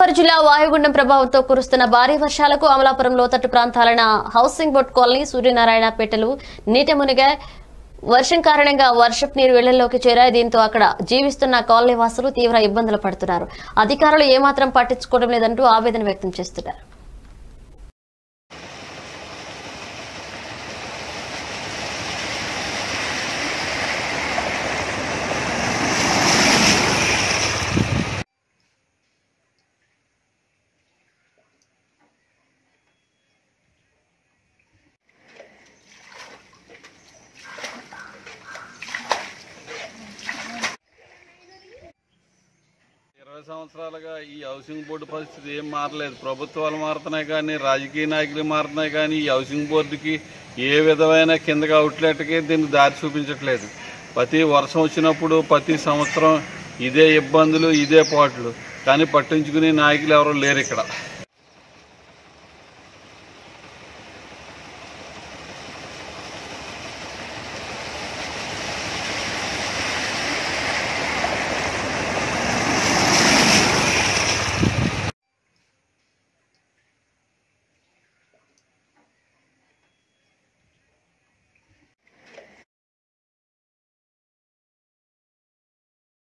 గోదావరి జిల్లా వాయుగుండం ప్రభావంతో కురుస్తున్న భారీ వర్షాలకు అమలాపురం లోతట్టు ప్రాంతాలైన హౌసింగ్ బోర్డ్ కాలనీ సూర్యనారాయణపేటలు నీట మునిగా వర్షం కారణంగా వర్షపు నీరు ఇళ్లలోకి చేరాయి దీంతో అక్కడ జీవిస్తున్న కాలనీ వాసులు తీవ్ర ఇబ్బందులు పడుతున్నారు అధికారులు ఏమాత్రం పట్టించుకోవడం లేదంటూ ఆవేదన వ్యక్తం చేస్తున్నారు ఇరవై సంవత్సరాలుగా ఈ హౌసింగ్ బోర్డు పరిస్థితి ఏం మారలేదు ప్రభుత్వాలు మారుతున్నాయి కానీ రాజకీయ నాయకులు మారుతున్నాయి కానీ ఈ హౌసింగ్ బోర్డుకి ఏ విధమైన కిందకి అవుట్లెట్కి దీనికి దారి చూపించట్లేదు ప్రతి వర్షం వచ్చినప్పుడు ప్రతి సంవత్సరం ఇదే ఇబ్బందులు ఇదే పాటలు కానీ పట్టించుకునే నాయకులు ఎవరు లేరు ఇక్కడ